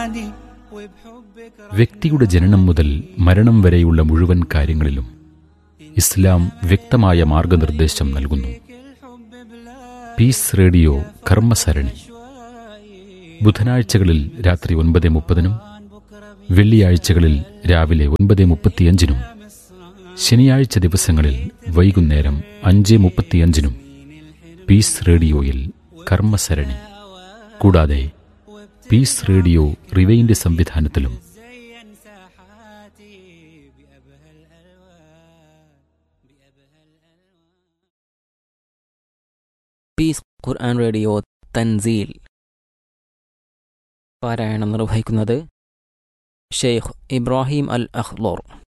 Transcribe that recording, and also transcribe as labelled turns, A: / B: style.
A: عادي وبحبك
B: വ്യക്തിയുടെ ജനനം മുതൽ മരണം വരെയുള്ള മുഴുവൻ കാര്യങ്ങളിലും ഇസ്ലാം വ്യക്തമായ മാർഗനിർദ്ദേശം നൽകുന്നു
A: الحب بلا
B: പീസ് റേഡിയോ കർമ്മസരണി
A: شوي
B: ബുധനാഴ്ചകളിൽ രാത്രി ഒൻപത് മുപ്പതിനും വെള്ളിയാഴ്ചകളിൽ രാവിലെ ഒൻപത് മുപ്പത്തിയഞ്ചിനും ശനിയാഴ്ച ദിവസങ്ങളിൽ വൈകുന്നേരം അഞ്ച് മുപ്പത്തിയഞ്ചിനും പീസ് റേഡിയോയിൽ കർമ്മസരണി കൂടാതെ പീസ് റേഡിയോ റിവൈൻഡ് സംവിധാനത്തിലും
A: زين ساحاتي بأبهى الألوان بأبهى الألوان
C: പീസ് ഖുർആൻ റേഡിയോ തൻസീൽ പാരായണം നിർവഹിക്കുന്നത് ഷെയ്ഖ് ഇബ്രാഹിം അൽ അഹ്ലോർ